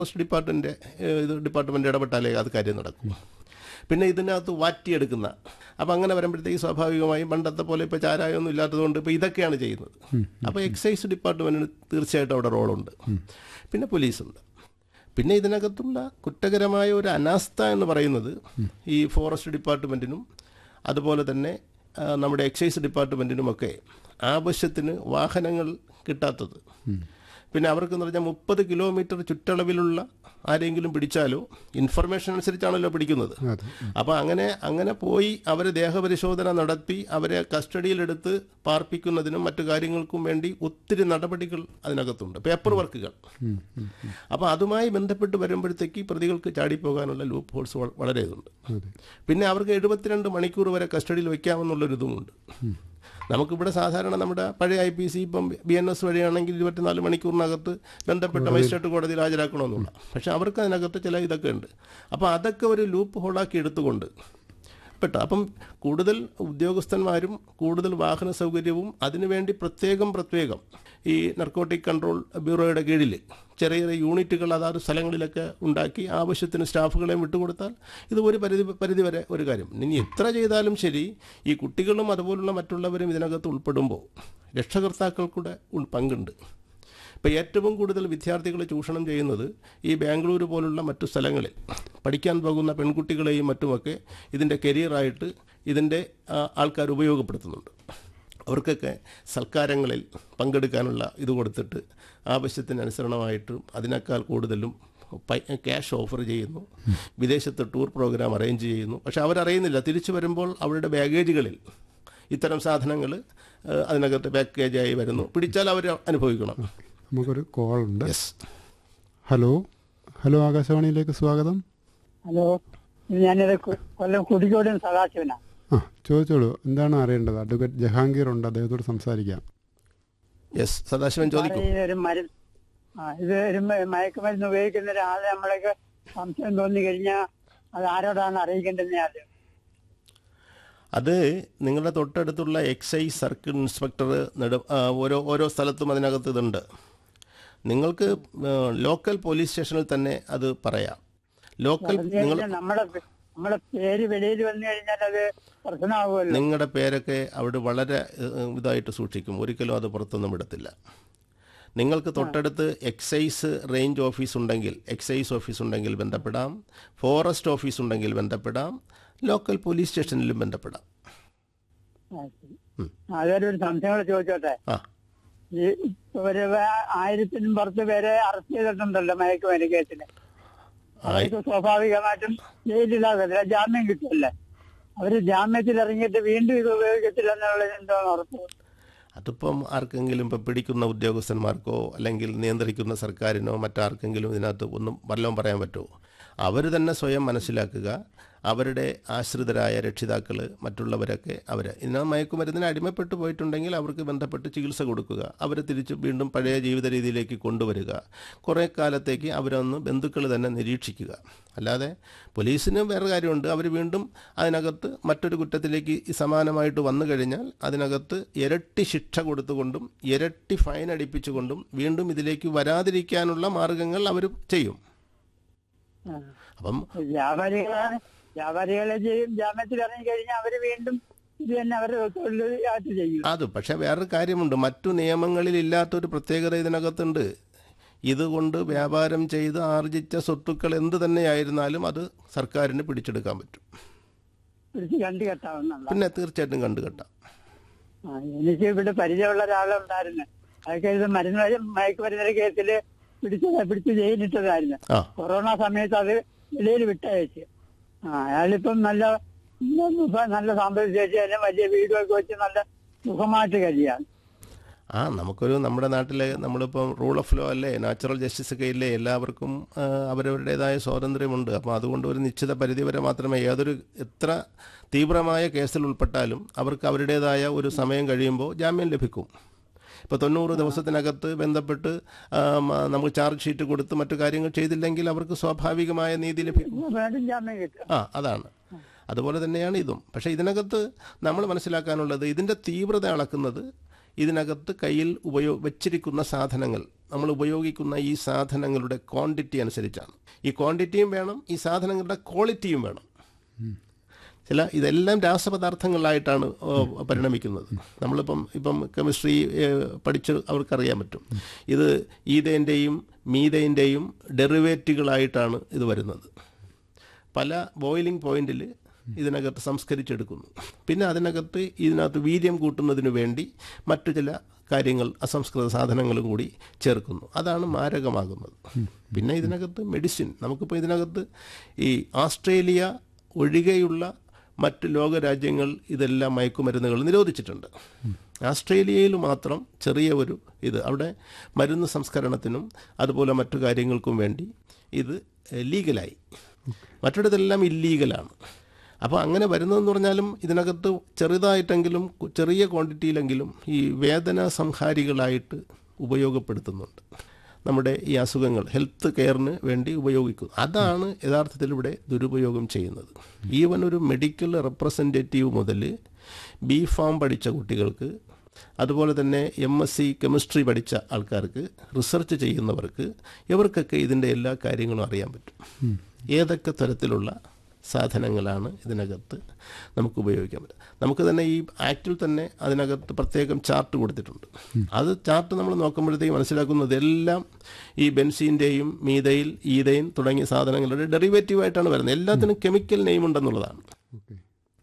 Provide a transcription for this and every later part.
Forest department ഇത് department ഇടപെട്ടാലേ അത് കാര്യം നടക്കും പിന്നെ ഇതിനകത്ത് വാറ്റിയെടുക്കുന്ന അപ്പം അങ്ങനെ വരുമ്പോഴത്തേക്ക് സ്വാഭാവികമായും പണ്ടത്തെ പോലെ ഇപ്പോൾ ചാരായമൊന്നും ഇല്ലാത്തതുകൊണ്ട് ഇപ്പോൾ ഇതൊക്കെയാണ് ചെയ്യുന്നത് അപ്പോൾ എക്സൈസ് ഡിപ്പാർട്ട്മെൻറ്റിന് തീർച്ചയായിട്ടും അവിടെ റോളുണ്ട് പിന്നെ പോലീസുണ്ട് പിന്നെ ഇതിനകത്തുള്ള കുറ്റകരമായ ഒരു അനാസ്ഥ എന്ന് പറയുന്നത് ഈ ഫോറസ്റ്റ് ഡിപ്പാർട്ട്മെൻറ്റിനും അതുപോലെ തന്നെ ആ, നമ്മുടെ എക്സൈസ് ഡിപ്പാർട്ട്മെൻറ്റിനുമൊക്കെ ആവശ്യത്തിന് വാഹനങ്ങൾ കിട്ടാത്തത് പിന്നെ അവർക്കെന്ന് പറഞ്ഞാൽ മുപ്പത് കിലോമീറ്റർ ചുറ്റളവിലുള്ള ആരെങ്കിലും പിടിച്ചാലോ ഇൻഫർമേഷൻ അനുസരിച്ചാണല്ലോ പിടിക്കുന്നത് അതെ അപ്പോൾ അങ്ങനെ അങ്ങനെ പോയി അവർ ദേഹപരിശോധന നടത്തി അവരെ കസ്റ്റഡിയിലെടുത്ത് പാർപ്പിക്കുന്നതിനും മറ്റു കാര്യങ്ങൾക്കും വേണ്ടി ഒത്തിരി നടപടികൾ അതിനകത്തുണ്ട് പേപ്പർ വർക്കുകൾ ഉം, ഉം, ഉം. അപ്പോൾ അതുമായി ബന്ധപ്പെട്ട് വരുമ്പോഴത്തേക്ക് പ്രതികൾക്ക് ചാടിപ്പോകാനുള്ള ലൂപ്പ് ഹോൾസ് വ- വളരെ ഇതുണ്ട് അതെ പിന്നെ അവർക്ക് എഴുപത്തിരണ്ട് മണിക്കൂർ വരെ കസ്റ്റഡിയിൽ വെക്കാമെന്നുള്ളൊരു ഇതുമുണ്ട് നമുക്കിവിടെ സാധാരണ നമ്മുടെ പഴയ ഐ പി സി ഇപ്പം ബി എൻ എസ് വഴിയാണെങ്കിൽ ഇരുപത്തിനാല് മണിക്കൂറിനകത്ത് ബന്ധപ്പെട്ട മജിസ്ട്രേറ്റ് കോടതിയിൽ ഹാജരാക്കണമെന്നുള്ള പക്ഷെ അവർക്ക് അതിനകത്ത് ചില ഇതൊക്കെ ഉണ്ട് അപ്പോൾ അതൊക്കെ ഒരു ലൂപ്പ് ഹോളാക്കി എടുത്തുകൊണ്ട് പെട്ട അപ്പം കൂടുതൽ ഉദ്യോഗസ്ഥന്മാരും കൂടുതൽ വാഹന സൗകര്യവും അതിനുവേണ്ടി പ്രത്യേകം പ്രത്യേകം ഈ നർക്കോട്ടിക് കൺട്രോൾ ബ്യൂറോയുടെ കീഴിൽ ചെറിയ ചെറിയ യൂണിറ്റുകൾ അതാത് സ്ഥലങ്ങളിലൊക്കെ ഉണ്ടാക്കി ആവശ്യത്തിന് സ്റ്റാഫുകളെയും വിട്ടുകൊടുത്താൽ ഇത് ഒരു പരിധി പരിധി വരെ ഒരു കാര്യം ഇനി എത്ര ചെയ്താലും ശരി ഈ കുട്ടികളും അതുപോലുള്ള മറ്റുള്ളവരും ഇതിനകത്ത് ഉൾപ്പെടുമ്പോൾ രക്ഷകർത്താക്കൾക്കൂടെ ഉൾ- പങ്കുണ്ട് ഇപ്പോൾ ഏറ്റവും കൂടുതൽ വിദ്യാർത്ഥികളെ ചൂഷണം ചെയ്യുന്നത് ഈ ബാംഗ്ലൂർ പോലുള്ള മറ്റു സ്ഥലങ്ങളിൽ പഠിക്കാൻ പോകുന്ന പെൺകുട്ടികളെയും മറ്റുമൊക്കെ ഇതിൻ്റെ കരിയറായിട്ട് ഇതിൻ്റെ ആ, ആൾക്കാർ ഉപയോഗപ്പെടുത്തുന്നുണ്ട് അവർക്കൊക്കെ സൽക്കാരങ്ങളിൽ പങ്കെടുക്കാനുള്ള ഇത് കൊടുത്തിട്ട് ആവശ്യത്തിന് അനുസരണമായിട്ടും അതിനേക്കാൾ കൂടുതലും പൈ- ക്യാഷ് ഓഫർ ചെയ്യുന്നു വിദേശത്ത് ടൂർ പ്രോഗ്രാം അറേഞ്ച് ചെയ്യുന്നു പക്ഷെ അവരറിയുന്നില്ല തിരിച്ചു വരുമ്പോൾ അവരുടെ ബാഗേജുകളിൽ ഇത്തരം സാധനങ്ങൾ അതിനകത്ത് പാക്കേജായി വരുന്നു പിടിച്ചാൽ അവർ അനുഭവിക്കണം നമുക്കൊരു കോൾ ഉണ്ട് യെസ് ഹലോ ഹലോ ആകാശവാണിയിലേക്ക് സ്വാഗതം ഹലോ ഇത് ഞാനിത് കൊ- കൊല്ലം കുടിക്കോടും സദാശിവനാ ആ ചോദിച്ചോളൂ എന്താണ് അറിയേണ്ടത് അഡ്വക്കേറ്റ് ജഹാംഗീർ ഉണ്ട് അദ്ദേഹത്തോട് സംസാരിക്കാം യെസ് സദാശിവൻ ചോദിക്കും സാറേ, ഇതൊരു മരുന്ന് ആ ഇത് ഒരു മ- മയക്കുമരുന്ന് ഉപയോഗിക്കുന്ന ഒരാളെ നമ്മളൊക്കെ സംശയം തോന്നി കഴിഞ്ഞാൽ അത് ആരോടാണ് അറിയിക്കേണ്ടത് ഞാൻ അത് നിങ്ങളുടെ തൊട്ടടുത്തുള്ള എക്സൈസ് സർക്കിൾ ഇൻസ്പെക്ടർ നെടു ആ, ഓരോ ഓരോ സ്ഥലത്തും അതിനകത്ത് ഇതുണ്ട് നിങ്ങൾക്ക് ആ, ലോക്കൽ പോലീസ് സ്റ്റേഷനിൽ തന്നെ അത് പറയാം ലോക്കൽ പറഞ്ഞു നിങ്ങൾ കഴിഞ്ഞാൽ നമ്മുടെ പേ- നമ്മുടെ പേര് വെളിയിൽ വന്നു കഴിഞ്ഞാൽ അത് പ്രശ്നമാകുമല്ലോ നിങ്ങളുടെ പേരൊക്കെ അവിടെ വളരെ ഏഹ്, ഇതായിട്ട് സൂക്ഷിക്കും ഒരിക്കലും അത് പുറത്തൊന്നും വിടത്തില്ല നിങ്ങൾക്ക് തൊട്ടടുത്ത് എക്സൈസ് റേഞ്ച് ഓഫീസ് ഉണ്ടെങ്കിൽ എക്സൈസ് ഓഫീസ് ഉണ്ടെങ്കിൽ ബന്ധപ്പെടാം ഫോറസ്റ്റ് ഓഫീസ് ഉണ്ടെങ്കിൽ ബന്ധപ്പെടാം ലോക്കൽ പോലീസ് സ്റ്റേഷനിലും ബന്ധപ്പെടാം ആ, ശരി. ആ, അതൊരു ഒരു സംശയം കൂടെ ചോദിച്ചോട്ടെ ആ ഈ ഇപ്പൊ ഒരു വേ- ആയിരത്തിനും പുറത്ത് പേരെ അറസ്റ്റ് ചെയ്തിട്ടുണ്ടല്ലോ മയക്കുമരുന്ന് കേസിന് അവർക്ക് സ്വാഭാവികമായിട്ടും ജയിലിലാകത്തില്ല ജാമ്യം കിട്ടില്ല അവര് ജാമ്യത്തിൽ ഇറങ്ങിയിട്ട് വീണ്ടും ഇത് ഉപയോഗിക്കത്തില്ല എന്നുള്ളത് എന്താണ് ഉറപ്പ് അതിപ്പം ആർക്കെങ്കിലും ഇപ്പം പിടിക്കുന്ന ഉദ്യോഗസ്ഥന്മാർക്കോ അല്ലെങ്കിൽ നിയന്ത്രിക്കുന്ന സർക്കാരിനോ മറ്റാർക്കെങ്കിലും ഇതിനകത്ത് ഒന്നും വല്ലതും പറയാൻ പറ്റുമോ അവർ തന്നെ സ്വയം മനസ്സിലാക്കുക അവരുടെ ആശ്രിതരായ രക്ഷിതാക്കൾ മറ്റുള്ളവരൊക്കെ അവർ ഇതിനാ മയക്കുമരുന്നിന് അടിമപ്പെട്ടു പോയിട്ടുണ്ടെങ്കിൽ അവർക്ക് ബന്ധപ്പെട്ട് ചികിത്സ കൊടുക്കുക അവരെ തിരിച്ച് വീണ്ടും പഴയ ജീവിത രീതിയിലേക്ക് കൊണ്ടുവരിക കുറേ കാലത്തേക്ക് അവരൊന്ന് ബന്ധുക്കൾ തന്നെ നിരീക്ഷിക്കുക അല്ലാതെ പോലീസിന് വേറെ കാര്യമുണ്ട് അവർ വീണ്ടും അതിനകത്ത് മറ്റൊരു കുറ്റത്തിലേക്ക് ഈ സമാനമായിട്ട് വന്നു കഴിഞ്ഞാൽ അതിനകത്ത് ഇരട്ടി ശിക്ഷ കൊടുത്തുകൊണ്ടും ഇരട്ടി ഫൈൻ അടിപ്പിച്ചുകൊണ്ടും വീണ്ടും ഇതിലേക്ക് വരാതിരിക്കാനുള്ള മാർഗങ്ങൾ അവർ ചെയ്യും ആ. അപ്പം വ്യാപാരികളാണ് വ്യാപാരികളെ ചെയ്യും ജാമ്യത്തിൽ ഇറങ്ങി കഴിഞ്ഞാൽ അവര് വീണ്ടും ഇത് തന്നെ അവരുടെ തൊഴിലായിട്ട് ചെയ്യും അത് പക്ഷേ വേറൊരു കാര്യമുണ്ട് മറ്റു നിയമങ്ങളിൽ ഇല്ലാത്തൊരു പ്രത്യേകത ഇതിനകത്തുണ്ട് ഇതുകൊണ്ട് വ്യാപാരം ചെയ്ത് ആർജിച്ച സ്വത്തുക്കൾ എന്ത് തന്നെയായിരുന്നാലും അത് സർക്കാരിന് പിടിച്ചെടുക്കാൻ പറ്റും പിടിച്ച് കണ്ടു കെട്ടാവുന്നുള്ള പിന്നെ തീർച്ചയായിട്ടും കണ്ടുകെട്ടാം ആ, എനിക്ക് ഇവിടെ പരിചയമുള്ള ഒരാളുണ്ടായിരുന്നു അതൊക്കെ ഇത് മരുന്ന് വഴി- മയക്കുമരുന്നിന്റെ കേസില് പിടിച്ച് പിടിച്ച് ജയിലിട്ടതായിരുന്നു ആ കൊറോണ സമയത്ത് അത് വെളിയിൽ വിട്ടയച്ചു ആ അയാളിപ്പം നല്ല നല്ല- നല്ല സാമ്പത്തിക ശേഷി തന്നെ വലിയ വീടുമൊക്കെ വെച്ച് നല്ല സുഖമായിട്ട് കഴിയാണ് ആ നമുക്കൊരു നമ്മുടെ നാട്ടിലെ നമ്മളിപ്പം റൂൾ ഓഫ് ലോ അല്ലേ നാച്ചുറൽ ജസ്റ്റിസ് ഒക്കെ ഇല്ലേ എല്ലാവർക്കും ആ, അവരവരുടേതായ സ്വാതന്ത്ര്യമുണ്ട് അപ്പോൾ അതുകൊണ്ട് ഒരു നിശ്ചിത പരിധി വരെ മാത്രമേ ഏതൊരു എത്ര തീവ്രമായ കേസിൽ ഉൾപ്പെട്ടാലും അവർക്ക് അവരുടേതായ ഒരു സമയം കഴിയുമ്പോൾ ജാമ്യം ലഭിക്കും ഇപ്പോൾ തൊണ്ണൂറ് ദിവസത്തിനകത്ത് ബന്ധപ്പെട്ട് ആ, മ- നമുക്ക് ചാർജ് ഷീറ്റ് കൊടുത്ത് മറ്റു കാര്യങ്ങൾ ചെയ്തില്ലെങ്കിൽ അവർക്ക് സ്വാഭാവികമായ നീതി ലഭിക്കും വീണ്ടും ജാമ്യം കിട്ടും ആ അതാണ് അതുപോലെ തന്നെയാണ് ഇതും പക്ഷേ ഇതിനകത്ത് നമ്മൾ മനസ്സിലാക്കാനുള്ളത് ഇതിൻ്റെ തീവ്രത അളക്കുന്നത് ഇതിനകത്ത് കയ്യിൽ ഉപയോ വെച്ചിരിക്കുന്ന സാധനങ്ങൾ നമ്മൾ ഉപയോഗിക്കുന്ന ഈ സാധനങ്ങളുടെ ക്വാണ്ടിറ്റി അനുസരിച്ചാണ് ഈ ക്വാണ്ടിറ്റിയും വേണം ഈ സാധനങ്ങളുടെ ക്വാളിറ്റിയും വേണം ചില ഇതെല്ലാം രാസപദാർത്ഥങ്ങളായിട്ടാണ് ഓ, പരിണമിക്കുന്നത് നമ്മളിപ്പം ഇപ്പം കെമിസ്ട്രി ഏഹ്, പഠിച്ച് അവർക്കറിയാൻ പറ്റും ഇത് ഈതേൻ്റെയും മീതേൻ്റെയും ഡെറിവേറ്റുകളായിട്ടാണ് ഇത് വരുന്നത് പല ബോയിലിംഗ് പോയിന്റിൽ ഇതിനകത്ത് സംസ്കരിച്ചെടുക്കുന്നു പിന്നെ അതിനകത്ത് ഇതിനകത്ത് വീര്യം കൂട്ടുന്നതിന് വേണ്ടി മറ്റു ചില കാര്യങ്ങൾ അസംസ്കൃത സാധനങ്ങളും കൂടി ചേർക്കുന്നു അതാണ് മാരകമാകുന്നത് പിന്നെ ഇതിനകത്ത് മെഡിസിൻ നമുക്കിപ്പോൾ ഇതിനകത്ത് ഈ ഓസ്ട്രേലിയ ഒഴികെയുള്ള മറ്റ് ലോകരാജ്യങ്ങൾ ഇതെല്ലാം മയക്കുമരുന്നുകൾ നിരോധിച്ചിട്ടുണ്ട് ഓസ്ട്രേലിയയിൽ മാത്രം ചെറിയ ഒരു ഇത് അവിടെ മരുന്ന് സംസ്കരണത്തിനും അതുപോലെ മറ്റു കാര്യങ്ങൾക്കും വേണ്ടി ഇത് ഏഹ്, ലീഗലായി മറ്റിടത്തെല്ലാം ഇല്ലീഗലാണ് അപ്പോൾ അങ്ങനെ വരുന്നതെന്ന് പറഞ്ഞാലും ഇതിനകത്ത് ചെറുതായിട്ടെങ്കിലും കു- ചെറിയ ക്വാണ്ടിറ്റിയിലെങ്കിലും ഈ വേദന സംഹാരികളായിട്ട് ഉപയോഗപ്പെടുത്തുന്നുണ്ട് നമ്മുടെ ഈ അസുഖങ്ങൾ ഹെൽത്ത് കെയറിന് വേണ്ടി ഉപയോഗിക്കുന്നു അതാണ് യഥാർത്ഥത്തിൽ ഇവിടെ ദുരുപയോഗം ചെയ്യുന്നത് ഈവൻ ഒരു മെഡിക്കൽ റെപ്രസെൻറ്റേറ്റീവ് മുതൽ ബി ഫാം പഠിച്ച കുട്ടികൾക്ക് അതുപോലെ തന്നെ എം എസ് സി കെമിസ്ട്രി പഠിച്ച ആൾക്കാർക്ക് റിസർച്ച് ചെയ്യുന്നവർക്ക് ഇവർക്കൊക്കെ ഇതിൻ്റെ എല്ലാ കാര്യങ്ങളും അറിയാൻ പറ്റും ഏതൊക്കെ തരത്തിലുള്ള സാധനങ്ങളാണ് ഇതിനകത്ത് നമുക്ക് ഉപയോഗിക്കാൻ പറ്റുക നമുക്ക് തന്നെ ഈ ആക്റ്റിൽ തന്നെ അതിനകത്ത് പ്രത്യേകം ചാർട്ട് കൊടുത്തിട്ടുണ്ട് അത് ചാർട്ട് നമ്മൾ നോക്കുമ്പോഴത്തേക്ക് മനസ്സിലാക്കുന്നത് എല്ലാം ഈ ബെൻസീൻ്റെയും മീതയിൽ ഈതയും തുടങ്ങിയ സാധനങ്ങളുടെ ഡെറിവേറ്റീവായിട്ടാണ് വരുന്നത് എല്ലാത്തിനും കെമിക്കൽ നെയിം ഉണ്ടെന്നുള്ളതാണ് ഓക്കെ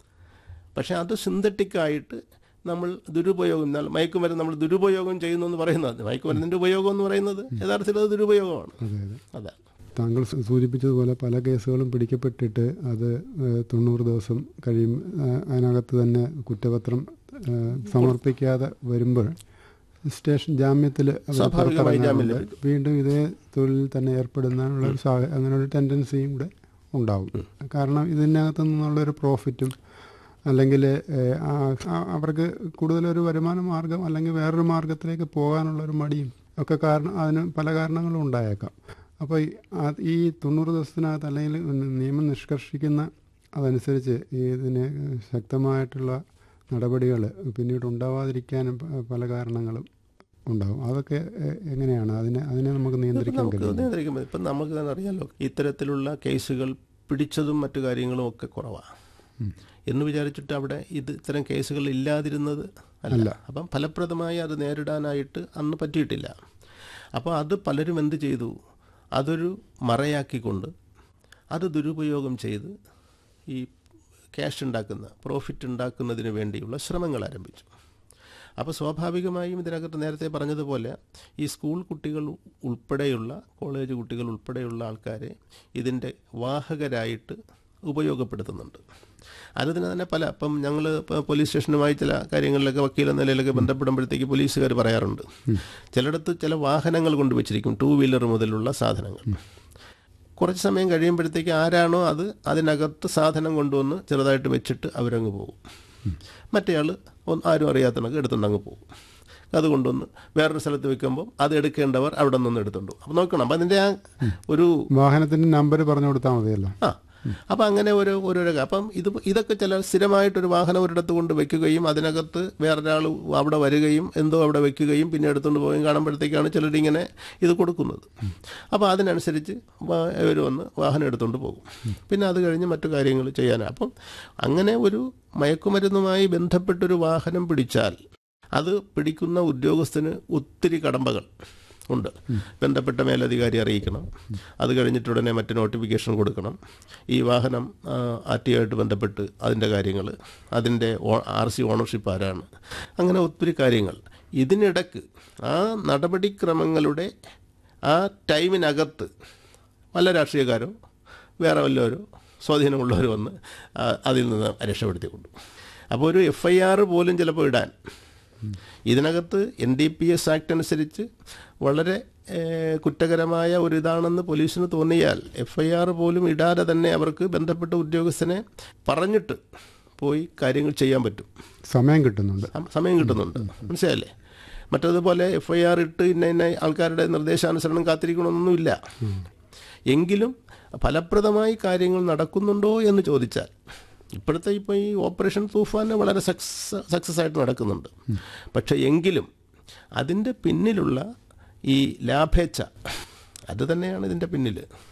പക്ഷേ അത് സിന്തറ്റിക് ആയിട്ട് നമ്മൾ ദുരുപയോഗം എന്നാൽ മയക്കുമരുന്ന് നമ്മൾ ദുരുപയോഗം ചെയ്യുന്നു എന്ന് പറയുന്നത് മയക്കുമരുന്നിൻ്റെ ഉപയോഗം എന്ന് പറയുന്നത് യഥാർത്ഥത്തിൽ അത് ദുരുപയോഗമാണ് അതെ അതെ അതാണ് താങ്കൾ സൂ- സൂചിപ്പിച്ചതുപോലെ പല കേസുകളും പിടിക്കപ്പെട്ടിട്ട് അത് ഏഹ്, തൊണ്ണൂറ് ദിവസം കഴിയും ഏഹ്, അതിനകത്ത് തന്നെ കുറ്റപത്രം ഏഹ്, സമർപ്പിക്കാതെ വരുമ്പോൾ സ്റ്റേഷൻ ജാമ്യത്തിൽ സ്വാഭാവികമായി ജാമ്യം ലഭിക്കും. വീണ്ടും ഇതേ തൊഴിലിൽ തന്നെ ഏർപ്പെടുന്നതിനുള്ള ഒരു സാഹ അങ്ങനെ ഒരു ടെൻഡൻസിയും കൂടെ ഉണ്ടാവും കാരണം ഇതിനകത്ത് നിന്നുള്ളൊരു പ്രോഫിറ്റും അല്ലെങ്കിൽ ഏഹ്, ആ- ആ- അവർക്ക് കൂടുതലൊരു വരുമാന മാർഗം അല്ലെങ്കിൽ വേറൊരു മാർഗത്തിലേക്ക് പോകാനുള്ള ഒരു മടിയും ഒക്കെ കാരണം അതിന് പല കാരണങ്ങളും ഉണ്ടായേക്കാം അപ്പോൾ ഈ- ആ- ഈ തൊണ്ണൂറ് ദിവസത്തിനകത്ത് അല്ലെങ്കിൽ നിയമം നിഷ്കർഷിക്കുന്ന അതനുസരിച്ച് ഈ ഇതിന് ശക്തമായിട്ടുള്ള നടപടികൾ പിന്നീട് ഉണ്ടാവാതിരിക്കാനും പ- പല കാരണങ്ങളും ഉണ്ടാവും അതൊക്കെ എ- എങ്ങനെയാണ് അതിനെ അതിനെ നമുക്ക് നിയന്ത്രിക്കാൻ നമുക്ക് കഴിയും നിയന്ത്രിക്കാൻ പറ്റും ഇപ്പം നമുക്ക് തന്നെ അറിയാലോ ഇത്തരത്തിലുള്ള കേസുകൾ പിടിച്ചതും മറ്റു കാര്യങ്ങളും ഒക്കെ കുറവാണ് എന്ന് വിചാരിച്ചിട്ട് അവിടെ ഇത് ഇത്തരം കേസുകൾ ഇല്ലാതിരുന്നത് അല്ല അപ്പം ഫലപ്രദമായി അത് നേരിടാനായിട്ട് അന്ന് പറ്റിയിട്ടില്ല അപ്പോൾ അത് പലരും എന്ത് ചെയ്തു അതൊരു മറയാക്കിക്കൊണ്ട് അത് ദുരുപയോഗം ചെയ്ത് ഈ ക്യാഷ് ഉണ്ടാക്കുന്ന പ്രോഫിറ്റ് ഉണ്ടാക്കുന്നതിന് വേണ്ടിയുള്ള ശ്രമങ്ങൾ ആരംഭിച്ചു അപ്പോൾ സ്വാഭാവികമായും ഇതിനകത്ത് നേരത്തെ പറഞ്ഞതുപോലെ ഈ സ്കൂൾ കുട്ടികൾ ഉൾപ്പെടെയുള്ള കോളേജ് കുട്ടികൾ ഉൾപ്പെടെയുള്ള ആൾക്കാരെ ഇതിൻ്റെ വാഹകരായിട്ട് ഉപയോഗപ്പെടുത്തുന്നുണ്ട് അതിന് തന്നെ പല ഇപ്പം ഞങ്ങൾ പോലീസ് സ്റ്റേഷനുമായി ചില കാര്യങ്ങളിലൊക്കെ വക്കീൽ എന്ന നിലയിലൊക്കെ ബന്ധപ്പെടുമ്പോഴത്തേക്ക് പോലീസുകാർ പറയാറുണ്ട് ചിലയിടത്ത് ചില വാഹനങ്ങൾ കൊണ്ടുവച്ചിരിക്കും ടൂ വീലർ മുതലുള്ള സാധനങ്ങൾ കുറച്ച് സമയം കഴിയുമ്പോഴത്തേക്ക് ആരാണോ അത് അതിനകത്ത് സാധനം കൊണ്ടുവന്ന് ചെറുതായിട്ട് വെച്ചിട്ട് അവരങ്ങ് പോകും മറ്റേയാൾ ആരും അറിയാത്തണക്ക് എടുത്തുകൊണ്ട് അങ്ങ് പോകും അത് കൊണ്ടുവന്ന് വേറൊരു സ്ഥലത്ത് വെക്കുമ്പോൾ അത് എടുക്കേണ്ടവർ അവിടെ നിന്ന് എടുത്തുകൊണ്ട് പോകും അപ്പോൾ നോക്കണം അപ്പം അതിൻ്റെ ആ ഒരു വാഹനത്തിന്റെ നമ്പർ പറഞ്ഞു കൊടുത്താൽ മതിയല്ലോ ആ അപ്പം അങ്ങനെ ഒരു ഓരോരോ അപ്പം ഇത് ഇതൊക്കെ ചില സ്ഥിരമായിട്ടൊരു വാഹനം ഒരിടത്ത് കൊണ്ട് വെക്കുകയും അതിനകത്ത് വേറൊരാൾ അവിടെ വരികയും എന്തോ അവിടെ വെക്കുകയും പിന്നെ എടുത്തുകൊണ്ട് പോവുകയും കാണുമ്പോഴത്തേക്കാണ് ചിലരിങ്ങനെ ഇത് കൊടുക്കുന്നത് അപ്പോൾ അതിനനുസരിച്ച് ഇവർ വന്ന് വാഹനം എടുത്തുകൊണ്ട് പോകും പിന്നെ അത് കഴിഞ്ഞ് മറ്റു കാര്യങ്ങൾ ചെയ്യാനാണ് അപ്പം അങ്ങനെ ഒരു മയക്കുമരുന്നുമായി ബന്ധപ്പെട്ടൊരു വാഹനം പിടിച്ചാൽ അത് പിടിക്കുന്ന ഉദ്യോഗസ്ഥന് ഒത്തിരി കടമ്പകൾ ഉണ്ട് ബന്ധപ്പെട്ട മേലധികാരി അറിയിക്കണം അത് കഴിഞ്ഞിട്ട് ഉടനെ മറ്റ് നോട്ടിഫിക്കേഷൻ കൊടുക്കണം ഈ വാഹനം ആർ ടി ആയിട്ട് ബന്ധപ്പെട്ട് അതിൻ്റെ കാര്യങ്ങൾ അതിൻ്റെ ആർ സി ഓണർഷിപ്പ് ആരാണ് അങ്ങനെ ഒത്തിരി കാര്യങ്ങൾ ഇതിനിടക്ക് ആ നടപടിക്രമങ്ങളുടെ ആ ടൈമിനകത്ത് വല്ല രാഷ്ട്രീയക്കാരോ വേറെ വല്ലവരോ സ്വാധീനമുള്ളവർ വന്ന് അതിൽ നിന്ന് രക്ഷപ്പെടുത്തി കൊണ്ടു അപ്പോൾ ഒരു എഫ് ഐ ആർ പോലും ചിലപ്പോൾ ഇടാൻ ഇതിനകത്ത് N D P S act അനുസരിച്ച് വളരെ കുറ്റകരമായ ഒരു ഇതാണെന്ന് പോലീസിന് തോന്നിയാൽ എഫ് ഐ ആർ പോലും ഇടാതെ തന്നെ അവർക്ക് ബന്ധപ്പെട്ട ഉദ്യോഗസ്ഥനെ പറഞ്ഞിട്ട് പോയി കാര്യങ്ങൾ ചെയ്യാൻ പറ്റും സമയം കിട്ടുന്നുണ്ട് സമയം കിട്ടുന്നുണ്ട് മനസ്സിലായില്ലേ മറ്റതുപോലെ എഫ് ഐ ആർ ഇട്ട് ഇന്ന ഇന്ന ആൾക്കാരുടെ നിർദ്ദേശാനുസരണം കാത്തിരിക്കണമെന്നൊന്നുമില്ല എങ്കിലും ഫലപ്രദമായി കാര്യങ്ങൾ നടക്കുന്നുണ്ടോ എന്ന് ചോദിച്ചാൽ ഇപ്പോഴത്തെ ഇപ്പോൾ ഈ ഓപ്പറേഷൻ തൂഫാൻ വളരെ സക്സസ് സക്സസ് ആയിട്ട് നടക്കുന്നുണ്ട് പക്ഷേ എങ്കിലും അതിൻ്റെ പിന്നിലുള്ള ഈ ലാഭേച്ഛ അത് തന്നെയാണ് ഇതിൻ്റെ പിന്നിൽ